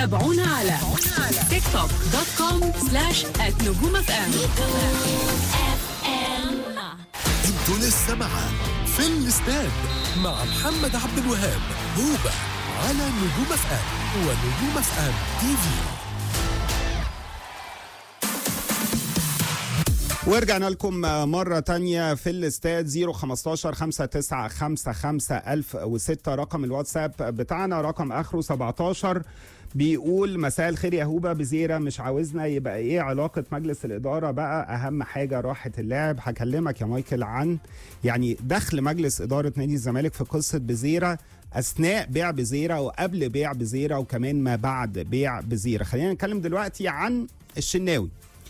تابعونا على تيك توك دوت كوم سلاش نجوم اف ام انتوا لسه مع في الاستاد مع محمد عبد الوهاب هوبا على نجوم اف ام ونجوم اف ام تي في ورجعنا لكم مرة تانية في الاستاد 015 5955 1006 رقم الواتساب بتاعنا رقم آخره 17 بيقول مساء الخير يا هوبا بزيرة مش عاوزنا يبقى ايه علاقة مجلس الإدارة بقى أهم حاجة راحة اللاعب هكلمك يا مايكل عن يعني دخل مجلس إدارة نادي الزمالك في قصة بزيرة اثناء بيع بزيره وقبل بيع بزيره وكمان ما بعد بيع بزيره خلينا نتكلم دلوقتي عن الشناوي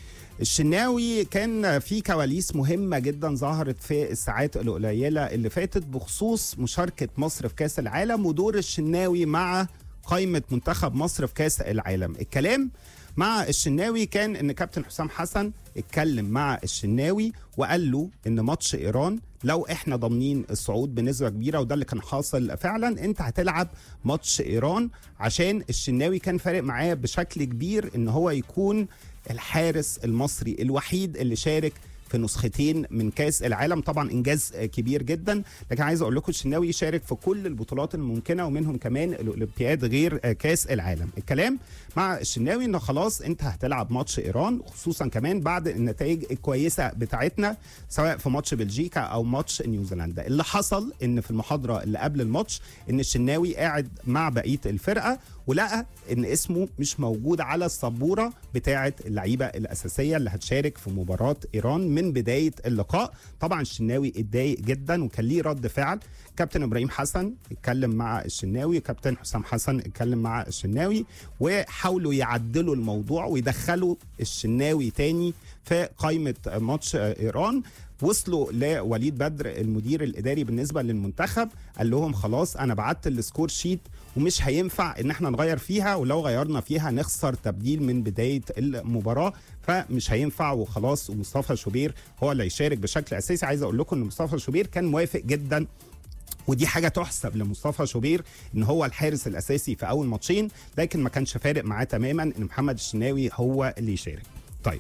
الشناوي كان في كواليس مهمه جدا ظهرت في الساعات القليله اللي فاتت بخصوص مشاركه مصر في كاس العالم ودور الشناوي مع قائمه منتخب مصر في كاس العالم الكلام مع الشناوي كان ان كابتن حسام حسن اتكلم مع الشناوي وقال له ان ماتش ايران لو احنا ضامنين الصعود بنسبه كبيره وده اللي كان حاصل فعلا انت هتلعب ماتش ايران عشان الشناوي كان فارق معاه بشكل كبير ان هو يكون الحارس المصري الوحيد اللي شارك في نسختين من كاس العالم طبعا انجاز كبير جدا لكن عايز اقول لكم الشناوي شارك في كل البطولات الممكنه ومنهم كمان الاولمبياد غير كاس العالم الكلام مع الشناوي انه خلاص انت هتلعب ماتش ايران خصوصا كمان بعد النتائج الكويسه بتاعتنا سواء في ماتش بلجيكا او ماتش نيوزيلندا اللي حصل ان في المحاضره اللي قبل الماتش ان الشناوي قاعد مع بقيه الفرقه ولقى ان اسمه مش موجود على السبوره بتاعه اللعيبه الاساسيه اللي هتشارك في مباراه ايران من بدايه اللقاء طبعا الشناوي اتضايق جدا وكان ليه رد فعل كابتن ابراهيم حسن اتكلم مع الشناوي كابتن حسام حسن اتكلم مع الشناوي وحاولوا يعدلوا الموضوع ويدخلوا الشناوي تاني في قائمه ماتش ايران وصلوا لوليد بدر المدير الاداري بالنسبه للمنتخب قال لهم خلاص انا بعت السكور شيت ومش هينفع ان احنا نغير فيها ولو غيرنا فيها نخسر تبديل من بدايه المباراه فمش هينفع وخلاص ومصطفى شوبير هو اللي هيشارك بشكل اساسي عايز اقول لكم ان مصطفى شوبير كان موافق جدا ودي حاجه تحسب لمصطفى شوبير ان هو الحارس الاساسي في اول ماتشين لكن ما كانش فارق معاه تماما ان محمد الشناوي هو اللي يشارك طيب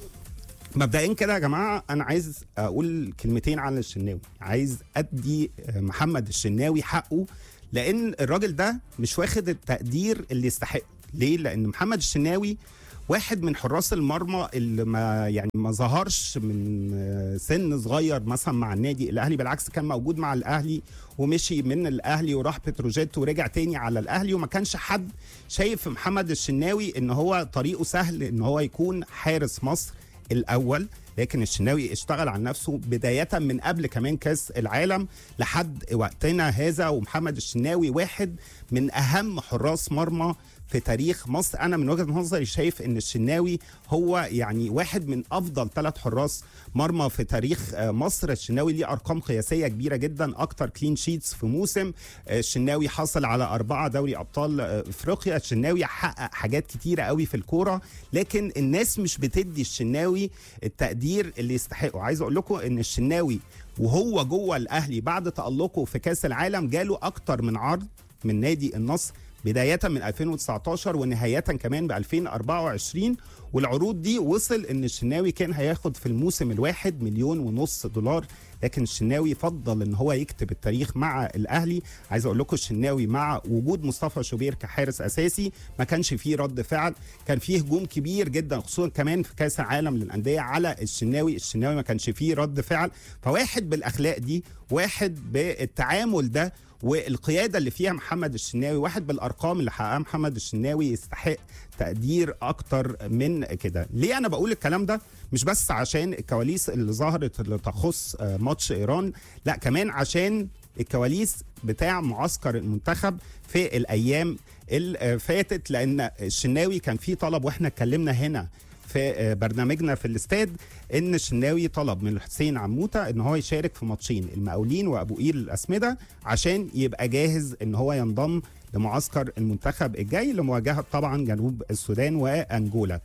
مبدئيا كده يا جماعه انا عايز اقول كلمتين عن الشناوي عايز ادي محمد الشناوي حقه لان الراجل ده مش واخد التقدير اللي يستحق ليه لان محمد الشناوي واحد من حراس المرمى اللي ما يعني ما ظهرش من سن صغير مثلا مع النادي الاهلي بالعكس كان موجود مع الاهلي ومشي من الاهلي وراح بتروجيت ورجع تاني على الاهلي وما كانش حد شايف في محمد الشناوي ان هو طريقه سهل ان هو يكون حارس مصر الاول لكن الشناوي اشتغل عن نفسه بداية من قبل كمان كاس العالم لحد وقتنا هذا ومحمد الشناوي واحد من أهم حراس مرمى في تاريخ مصر انا من وجهه نظري شايف ان الشناوي هو يعني واحد من افضل ثلاث حراس مرمى في تاريخ مصر الشناوي ليه ارقام قياسيه كبيره جدا اكتر كلين شيتس في موسم الشناوي حصل على اربعه دوري ابطال افريقيا الشناوي حقق حاجات كتيره قوي في الكوره لكن الناس مش بتدي الشناوي التقدير اللي يستحقه عايز اقول لكم ان الشناوي وهو جوه الاهلي بعد تالقه في كاس العالم جاله اكتر من عرض من نادي النصر بداية من 2019 ونهاية كمان ب 2024 والعروض دي وصل ان الشناوي كان هياخد في الموسم الواحد مليون ونص دولار لكن الشناوي فضل ان هو يكتب التاريخ مع الاهلي عايز اقول لكم الشناوي مع وجود مصطفى شوبير كحارس اساسي ما كانش فيه رد فعل كان فيه هجوم كبير جدا خصوصا كمان في كاس العالم للانديه على الشناوي الشناوي ما كانش فيه رد فعل فواحد بالاخلاق دي واحد بالتعامل ده والقياده اللي فيها محمد الشناوي واحد بالارقام اللي حققها محمد الشناوي يستحق تقدير اكتر من كده ليه انا بقول الكلام ده مش بس عشان الكواليس اللي ظهرت اللي تخص ماتش ايران لا كمان عشان الكواليس بتاع معسكر المنتخب في الايام اللي فاتت لان الشناوي كان في طلب واحنا اتكلمنا هنا في برنامجنا في الاستاد ان الشناوي طلب من حسين عموته ان هو يشارك في ماتشين المقاولين وابو قير الاسمده عشان يبقى جاهز ان هو ينضم لمعسكر المنتخب الجاي لمواجهه طبعا جنوب السودان وانجولا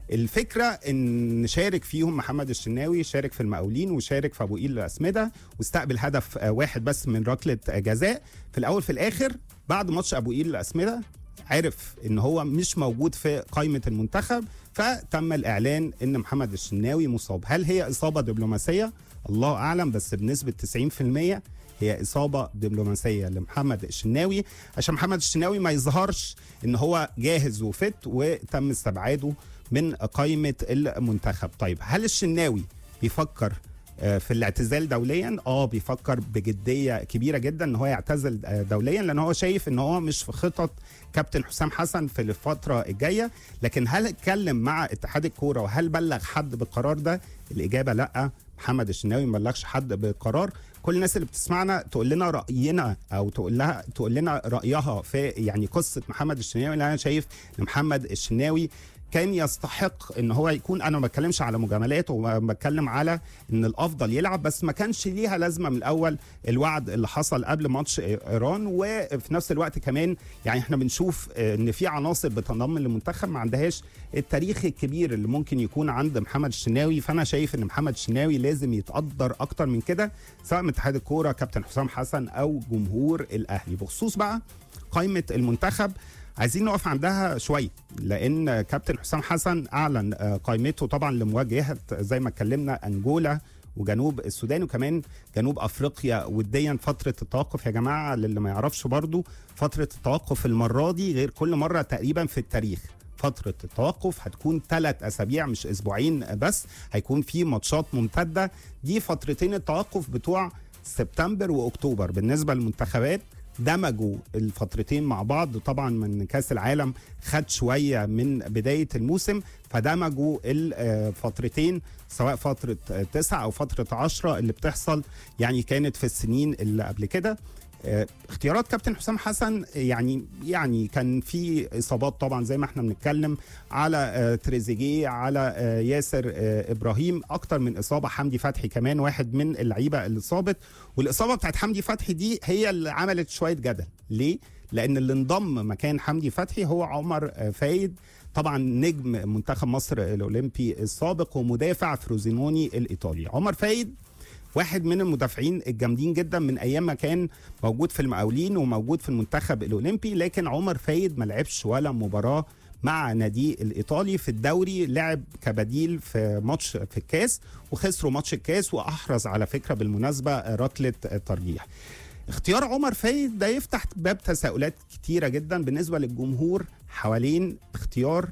الفكره ان شارك فيهم محمد الشناوي شارك في المقاولين وشارك في ابو قيل الاسمده واستقبل هدف آه، واحد بس من ركله آه، جزاء في الاول في الاخر بعد ماتش ابو قيل الاسمده عرف ان هو مش موجود في قائمه المنتخب فتم الاعلان ان محمد الشناوي مصاب هل هي اصابه دبلوماسيه الله اعلم بس بنسبه 90% هي اصابه دبلوماسيه لمحمد الشناوي عشان محمد الشناوي ما يظهرش ان هو جاهز وفت وتم استبعاده من قائمه المنتخب طيب هل الشناوي بيفكر آه، في الاعتزال دوليا اه بيفكر بجديه كبيره جدا ان هو يعتزل آه، دوليا لان هو شايف ان هو مش في خطط كابتن حسام حسن في الفتره الجايه لكن هل اتكلم مع اتحاد الكوره وهل بلغ حد بالقرار ده الاجابه لا محمد الشناوي ما بلغش حد بالقرار كل الناس اللي بتسمعنا تقول لنا راينا او تقول لها تقول لنا رايها في يعني قصه محمد الشناوي اللي انا شايف ان محمد الشناوي كان يستحق ان هو يكون انا ما بتكلمش على مجاملات وبتكلم على ان الافضل يلعب بس ما كانش ليها لازمه من الاول الوعد اللي حصل قبل ماتش ايران وفي نفس الوقت كمان يعني احنا بنشوف ان في عناصر بتنضم للمنتخب ما عندهاش التاريخ الكبير اللي ممكن يكون عند محمد الشناوي فانا شايف ان محمد الشناوي لازم يتقدر اكتر من كده سواء من اتحاد الكوره كابتن حسام حسن او جمهور الاهلي بخصوص بقى قائمه المنتخب عايزين نقف عندها شويه لان كابتن حسام حسن اعلن آه، قائمته طبعا لمواجهه زي ما اتكلمنا انجولا وجنوب السودان وكمان جنوب افريقيا وديا فتره التوقف يا جماعه للي ما يعرفش برضو فتره التوقف المره دي غير كل مره تقريبا في التاريخ فترة التوقف هتكون ثلاث أسابيع مش أسبوعين بس هيكون في ماتشات ممتدة دي فترتين التوقف بتوع سبتمبر وأكتوبر بالنسبة للمنتخبات دمجوا الفترتين مع بعض طبعا من كاس العالم خد شويه من بدايه الموسم فدمجوا الفترتين سواء فتره تسعة او فتره عشرة اللي بتحصل يعني كانت في السنين اللي قبل كده آه، اختيارات كابتن حسام حسن يعني يعني كان في اصابات طبعا زي ما احنا بنتكلم على آه، تريزيجيه على آه، ياسر آه، ابراهيم اكتر من اصابه حمدي فتحي كمان واحد من اللعيبه اللي اصابت والاصابه بتاعت حمدي فتحي دي هي اللي عملت شويه جدل ليه لان اللي انضم مكان حمدي فتحي هو عمر آه، فايد طبعا نجم منتخب مصر الاولمبي السابق ومدافع فروزينوني الايطالي عمر فايد واحد من المدافعين الجامدين جدا من ايام ما كان موجود في المقاولين وموجود في المنتخب الاولمبي لكن عمر فايد ما لعبش ولا مباراه مع نادي الايطالي في الدوري لعب كبديل في ماتش في الكاس وخسروا ماتش الكاس واحرز على فكره بالمناسبه ركله ترجيح اختيار عمر فايد ده يفتح باب تساؤلات كتيره جدا بالنسبه للجمهور حوالين اختيار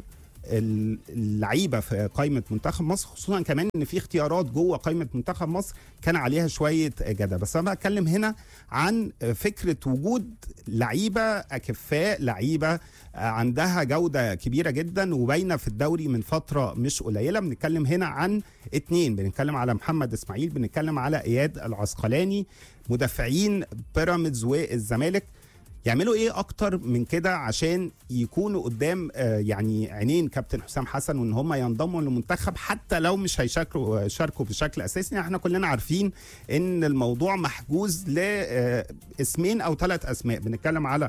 اللعيبه في قائمه منتخب مصر خصوصا كمان ان في اختيارات جوه قائمه منتخب مصر كان عليها شويه جدل بس انا بتكلم هنا عن فكره وجود لعيبه اكفاء لعيبه عندها جوده كبيره جدا وباينه في الدوري من فتره مش قليله بنتكلم هنا عن اتنين بنتكلم على محمد اسماعيل بنتكلم على اياد العسقلاني مدافعين بيراميدز والزمالك يعملوا ايه اكتر من كده عشان يكونوا قدام آه، يعني عينين كابتن حسام حسن وان هم ينضموا للمنتخب حتى لو مش هيشاركوا يشاركوا بشكل اساسي يعني احنا كلنا عارفين ان الموضوع محجوز لاسمين او ثلاث اسماء بنتكلم على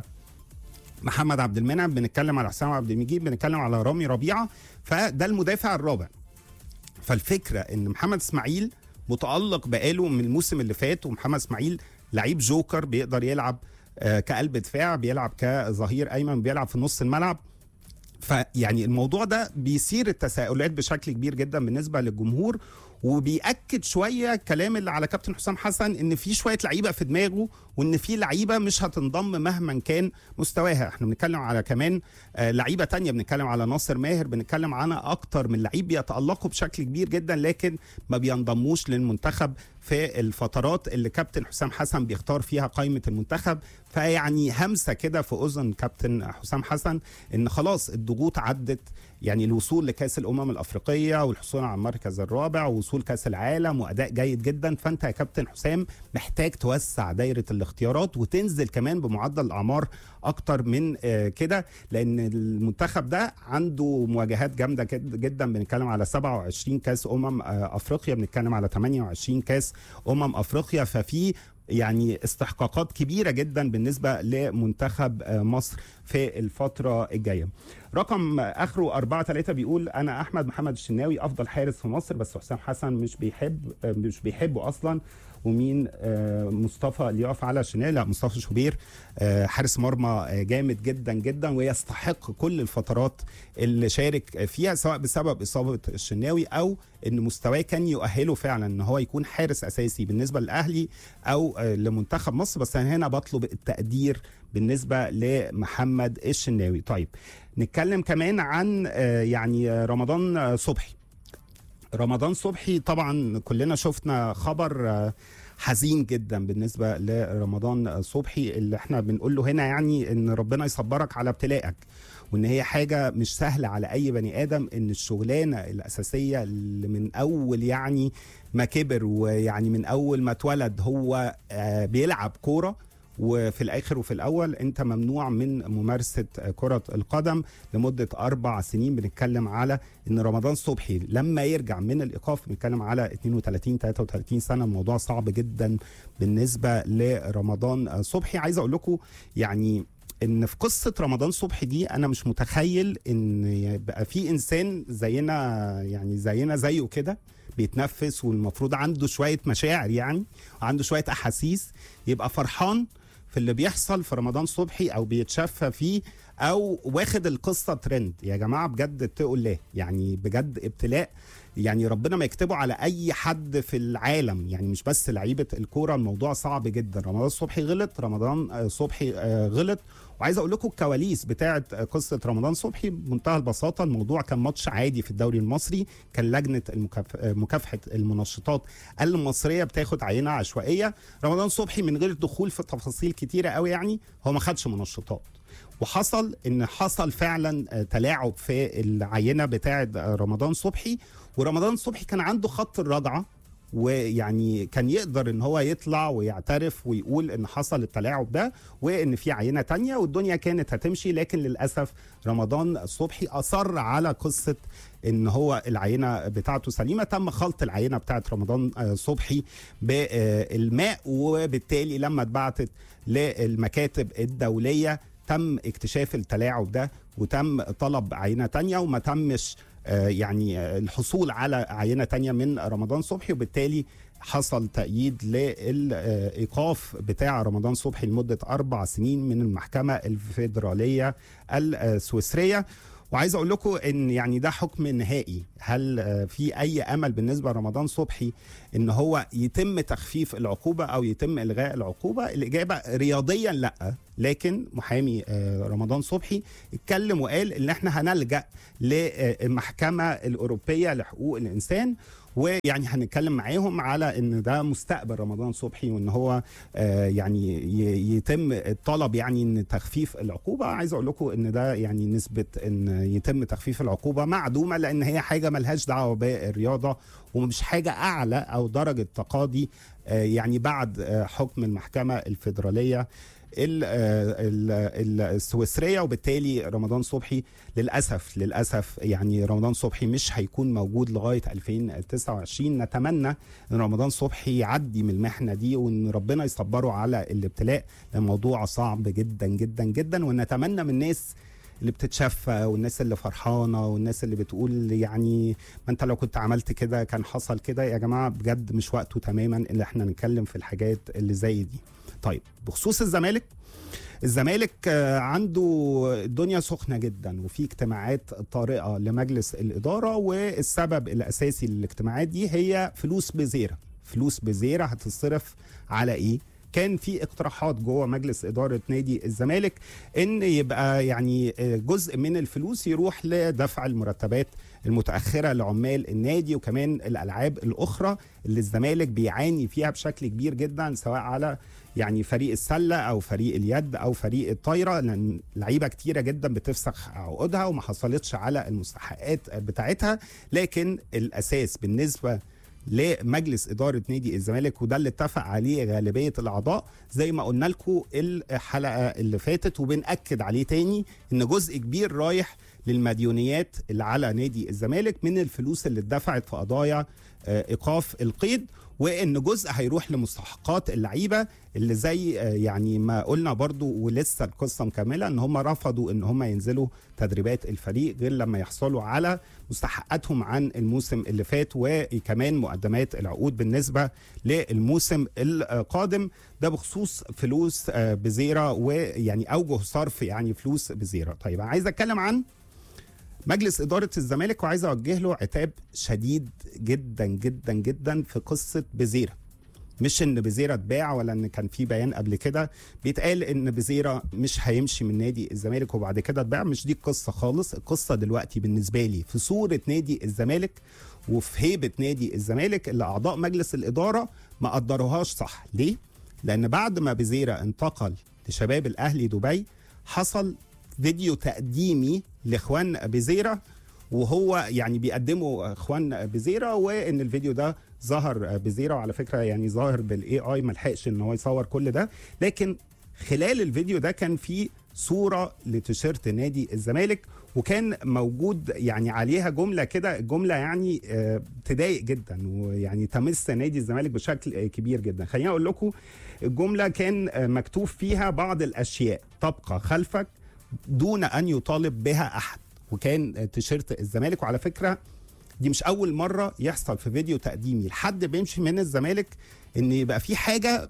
محمد عبد المنعم بنتكلم على حسام عبد المجيد بنتكلم على رامي ربيعه فده المدافع الرابع فالفكره ان محمد اسماعيل متالق بقاله من الموسم اللي فات ومحمد اسماعيل لعيب جوكر بيقدر يلعب آه، كقلب دفاع بيلعب كظهير ايمن بيلعب في نص الملعب فيعني الموضوع ده بيثير التساؤلات بشكل كبير جدا بالنسبه للجمهور وبيأكد شويه الكلام اللي على كابتن حسام حسن ان في شويه لعيبه في دماغه وان في لعيبه مش هتنضم مهما كان مستواها احنا بنتكلم على كمان آه، لعيبه تانية بنتكلم على ناصر ماهر بنتكلم على اكتر من لعيب بيتالقوا بشكل كبير جدا لكن ما بينضموش للمنتخب في الفترات اللي كابتن حسام حسن بيختار فيها قائمه المنتخب فيعني همسه كده في اذن كابتن حسام حسن ان خلاص الضغوط عدت يعني الوصول لكاس الامم الافريقيه والحصول على المركز الرابع ووصول كاس العالم واداء جيد جدا فانت يا كابتن حسام محتاج توسع دايره الاختيارات وتنزل كمان بمعدل الاعمار اكتر من آه، كده لان المنتخب ده عنده مواجهات جامده جد- جدا بنتكلم على 27 كاس امم آه، افريقيا بنتكلم على 28 كاس امم افريقيا ففي يعني استحقاقات كبيره جدا بالنسبه لمنتخب آه، مصر في الفتره الجايه رقم اخره 4 3 بيقول انا احمد محمد الشناوي افضل حارس في مصر بس حسام حسن مش بيحب آه، مش بيحبه اصلا ومين آه، مصطفى اللي يقف على الشناوي لا مصطفى شوبير آه، حارس مرمى آه، جامد جدا جدا ويستحق كل الفترات اللي شارك فيها سواء بسبب اصابه الشناوي او ان مستواه كان يؤهله فعلا ان هو يكون حارس اساسي بالنسبه للاهلي او آه، لمنتخب مصر بس انا هنا بطلب التقدير بالنسبه لمحمد الشناوي طيب نتكلم كمان عن آه، يعني آه، رمضان آه، صبحي رمضان صبحي طبعا كلنا شفنا خبر آه، حزين جدا بالنسبه لرمضان صبحي اللي احنا بنقول له هنا يعني ان ربنا يصبرك على ابتلائك وان هي حاجه مش سهله على اي بني ادم ان الشغلانه الاساسيه اللي من اول يعني ما كبر ويعني من اول ما اتولد هو آه، بيلعب كوره وفي الاخر وفي الاول انت ممنوع من ممارسه كره القدم لمده اربع سنين بنتكلم على ان رمضان صبحي لما يرجع من الايقاف بنتكلم على 32 33 سنه الموضوع صعب جدا بالنسبه لرمضان صبحي عايز اقول لكم يعني ان في قصه رمضان صبحي دي انا مش متخيل ان يبقى في انسان زينا يعني زينا زيه كده بيتنفس والمفروض عنده شويه مشاعر يعني وعنده شويه احاسيس يبقى فرحان في اللي بيحصل في رمضان صبحي او بيتشفى فيه او واخد القصه ترند يا جماعه بجد اتقوا الله يعني بجد ابتلاء يعني ربنا ما يكتبه على اي حد في العالم يعني مش بس لعيبه الكوره الموضوع صعب جدا رمضان صبحي غلط رمضان آه، صبحي آه، غلط وعايز اقول لكم الكواليس بتاعه قصه رمضان صبحي بمنتهى البساطه الموضوع كان ماتش عادي في الدوري المصري كان لجنه المكاف... مكافحه المنشطات المصريه بتاخد عينه عشوائيه رمضان صبحي من غير دخول في تفاصيل كتيره قوي يعني هو ما خدش منشطات وحصل ان حصل فعلا آه، تلاعب في العينه بتاعه آه، رمضان صبحي ورمضان صبحي كان عنده خط الرجعه ويعني كان يقدر ان هو يطلع ويعترف ويقول ان حصل التلاعب ده وان في عينه تانية والدنيا كانت هتمشي لكن للاسف رمضان صبحي اصر على قصه ان هو العينه بتاعته سليمه تم خلط العينه بتاعت رمضان آه، صبحي بالماء وبالتالي لما اتبعتت للمكاتب الدوليه تم اكتشاف التلاعب ده وتم طلب عينه تانية وما تمش آه، يعني آه، الحصول على عينه تانية من رمضان صبحي وبالتالي حصل تأييد للإيقاف بتاع رمضان صبحي لمدة أربع سنين من المحكمة الفيدرالية السويسرية وعايز اقول لكم ان يعني ده حكم نهائي هل آه، في اي امل بالنسبه لرمضان صبحي ان هو يتم تخفيف العقوبه او يتم الغاء العقوبه الاجابه رياضيا لا لكن محامي آه، رمضان صبحي اتكلم وقال ان احنا هنلجا للمحكمه الاوروبيه لحقوق الانسان ويعني هنتكلم معاهم على ان ده مستقبل رمضان صبحي وان هو آه، يعني ي- يتم الطلب يعني ان تخفيف العقوبه عايز اقول لكم ان ده يعني نسبه ان يتم تخفيف العقوبه معدومه لان هي حاجه ملهاش دعوه بالرياضه ومش حاجه اعلى او درجه تقاضي آه، يعني بعد آه، حكم المحكمه الفيدراليه ال- آه، ال- ال- السويسريه وبالتالي رمضان صبحي للاسف للاسف يعني رمضان صبحي مش هيكون موجود لغايه 2029 نتمنى ان رمضان صبحي يعدي من المحنه دي وان ربنا يصبره على الابتلاء الموضوع صعب جدا جدا جدا ونتمنى من الناس اللي بتتشفى والناس اللي فرحانه والناس اللي بتقول يعني ما انت لو كنت عملت كده كان حصل كده يا جماعه بجد مش وقته تماما ان احنا نتكلم في الحاجات اللي زي دي طيب بخصوص الزمالك الزمالك آه، عنده الدنيا سخنه جدا وفي اجتماعات طارئه لمجلس الاداره والسبب الاساسي للاجتماعات دي هي فلوس بزيره فلوس بزيره هتصرف على ايه كان في اقتراحات جوه مجلس اداره نادي الزمالك ان يبقى يعني آه، جزء من الفلوس يروح لدفع المرتبات المتاخره لعمال النادي وكمان الالعاب الاخرى اللي الزمالك بيعاني فيها بشكل كبير جدا سواء على يعني فريق السله او فريق اليد او فريق الطايره لان لعيبه كتيره جدا بتفسخ عقودها وما حصلتش على المستحقات بتاعتها لكن الاساس بالنسبه لمجلس اداره نادي الزمالك وده اللي اتفق عليه غالبيه الاعضاء زي ما قلنا لكم الحلقه اللي فاتت وبناكد عليه تاني ان جزء كبير رايح للمديونيات اللي على نادي الزمالك من الفلوس اللي اتدفعت في قضايا آه، ايقاف القيد وان جزء هيروح لمستحقات اللعيبه اللي زي آه، يعني ما قلنا برضو ولسه القصه مكمله ان هم رفضوا ان هم ينزلوا تدريبات الفريق غير لما يحصلوا على مستحقاتهم عن الموسم اللي فات وكمان مقدمات العقود بالنسبه للموسم القادم ده بخصوص فلوس آه، بزيره ويعني اوجه صرف يعني فلوس بزيره طيب أنا عايز اتكلم عن مجلس إدارة الزمالك وعايز أوجه له عتاب شديد جدا جدا جدا في قصة بزيرة مش ان بزيرة اتباع ولا ان كان في بيان قبل كده بيتقال ان بزيرة مش هيمشي من نادي الزمالك وبعد كده اتباع مش دي القصة خالص القصة دلوقتي بالنسبة لي في صورة نادي الزمالك وفي هيبة نادي الزمالك اللي أعضاء مجلس الإدارة ما قدروهاش صح ليه؟ لأن بعد ما بزيرة انتقل لشباب الأهلي دبي حصل فيديو تقديمي لاخوان بزيره وهو يعني بيقدموا اخوان بزيره وان الفيديو ده ظهر بزيره وعلى فكره يعني ظاهر بالاي اي ما لحقش ان هو يصور كل ده لكن خلال الفيديو ده كان في صوره لتيشيرت نادي الزمالك وكان موجود يعني عليها جمله كده الجمله يعني آه، تضايق جدا ويعني تمس نادي الزمالك بشكل آه، كبير جدا خليني اقول لكم الجمله كان آه، مكتوب فيها بعض الاشياء تبقى خلفك دون ان يطالب بها احد وكان تيشيرت الزمالك وعلى فكره دي مش اول مره يحصل في فيديو تقديمي لحد بيمشي من الزمالك ان يبقى في حاجه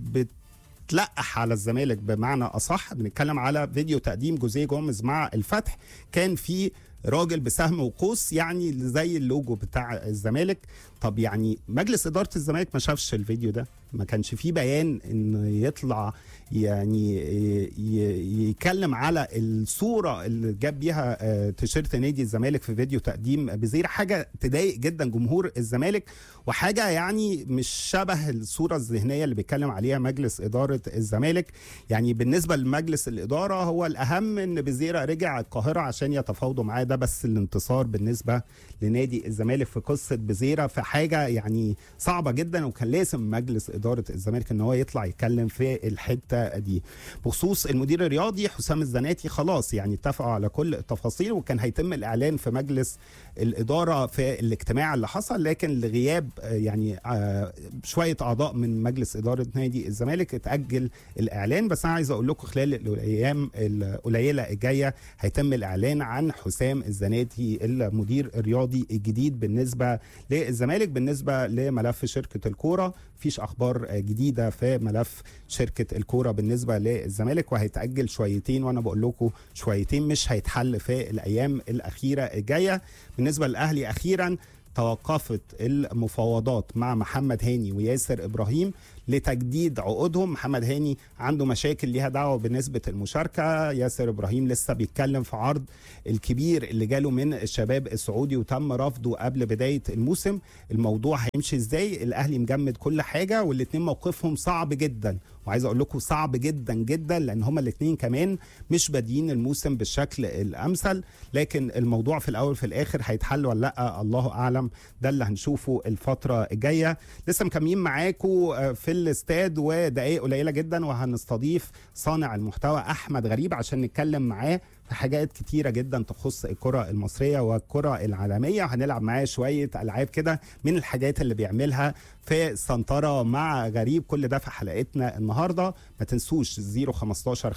بتلقح على الزمالك بمعنى اصح بنتكلم على فيديو تقديم جوزيه جوميز مع الفتح كان في راجل بسهم وقوس يعني زي اللوجو بتاع الزمالك طب يعني مجلس اداره الزمالك ما شافش الفيديو ده ما كانش فيه بيان ان يطلع يعني ي- ي- يتكلم على الصوره اللي جاب بيها آه، تيشيرت نادي الزمالك في فيديو تقديم بزير حاجه تضايق جدا جمهور الزمالك وحاجه يعني مش شبه الصوره الذهنيه اللي بيتكلم عليها مجلس اداره الزمالك يعني بالنسبه لمجلس الاداره هو الاهم ان بزيره رجع القاهره عشان يتفاوضوا معاه ده بس الانتصار بالنسبه لنادي الزمالك في قصه بزيره في حاجه يعني صعبه جدا وكان لازم مجلس اداره الزمالك ان هو يطلع يتكلم في الحته دي بخصوص المدير الرياضي حسام الزناتي خلاص يعني اتفقوا على كل التفاصيل وكان هيتم الاعلان في مجلس الاداره في الاجتماع اللي حصل لكن لغياب آه، يعني آه، شويه اعضاء من مجلس اداره نادي الزمالك اتاجل الاعلان بس انا عايز اقول لكم خلال الايام القليله الجايه هيتم الاعلان عن حسام الزناتي المدير الرياضي الجديد بالنسبه للزمالك بالنسبه لملف شركه الكوره مفيش اخبار آه، جديده في ملف شركه الكوره بالنسبه للزمالك وهيتاجل شويتين وانا بقول لكم شويتين مش هيتحل في الايام الاخيره الجايه بالنسبه للاهلي اخيرا توقفت المفاوضات مع محمد هاني وياسر ابراهيم لتجديد عقودهم محمد هاني عنده مشاكل ليها دعوه بنسبه المشاركه ياسر ابراهيم لسه بيتكلم في عرض الكبير اللي جاله من الشباب السعودي وتم رفضه قبل بدايه الموسم الموضوع هيمشي ازاي الاهلي مجمد كل حاجه والاثنين موقفهم صعب جدا وعايز اقول لكم صعب جدا جدا لان هما الاثنين كمان مش بادئين الموسم بالشكل الامثل لكن الموضوع في الاول في الاخر هيتحل ولا لا الله اعلم ده اللي هنشوفه الفتره الجايه لسه مكملين معاكم في الاستاد ودقائق قليله جدا وهنستضيف صانع المحتوى احمد غريب عشان نتكلم معاه في حاجات كتيره جدا تخص الكره المصريه والكره العالميه وهنلعب معاه شويه العاب كده من الحاجات اللي بيعملها في سنتره مع غريب كل ده في حلقتنا النهارده ما تنسوش 015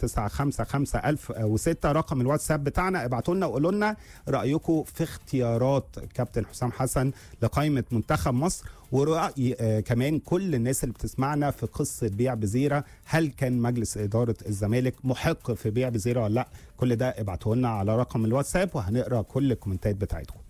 5955 1006 رقم الواتساب بتاعنا ابعتوا لنا وقولوا لنا رايكم في اختيارات كابتن حسام حسن لقائمه منتخب مصر ورأي آه كمان كل الناس اللي بتسمعنا في قصة بيع بزيرة هل كان مجلس إدارة الزمالك محق في بيع بزيرة ولا لا كل ده ابعتوا لنا على رقم الواتساب وهنقرأ كل الكومنتات بتاعتكم